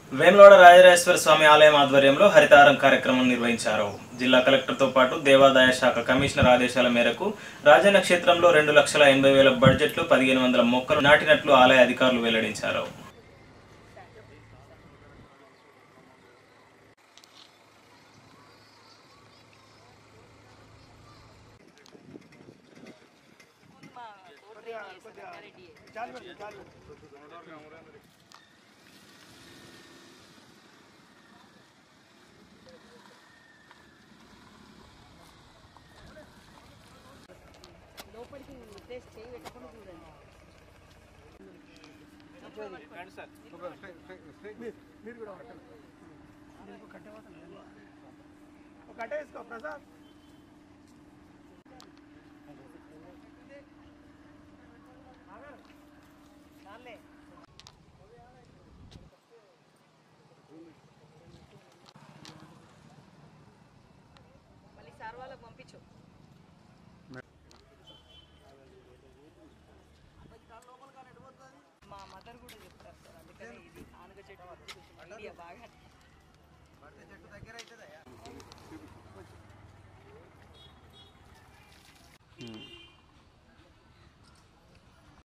వేములవాడ రాజరాజేశ్వర స్వామి ఆలయం ఆధ్వర్యంలో హరితారం కార్యక్రమం నిర్వహించారు జిల్లా కలెక్టర్తో పాటు దేవాదాయ శాఖ కమిషనర్ ఆదేశాల మేరకు రాజన్న క్షేత్రంలో రెండు లక్షల ఎనభై వేల బడ్జెట్లో పదిహేను వందల మొక్కలు నాటినట్లు ఆలయ అధికారులు వెల్లడించారు లోపలికి టేస్ట్ చేయి పెట్టకుండా చూడండి మళ్ళీ సార్ వాళ్ళకి పంపించు మా మదర్ కూడా చెప్తారు సార్ అందుకని ఇది ఆనగ చెట్టు ఐడియా బాగా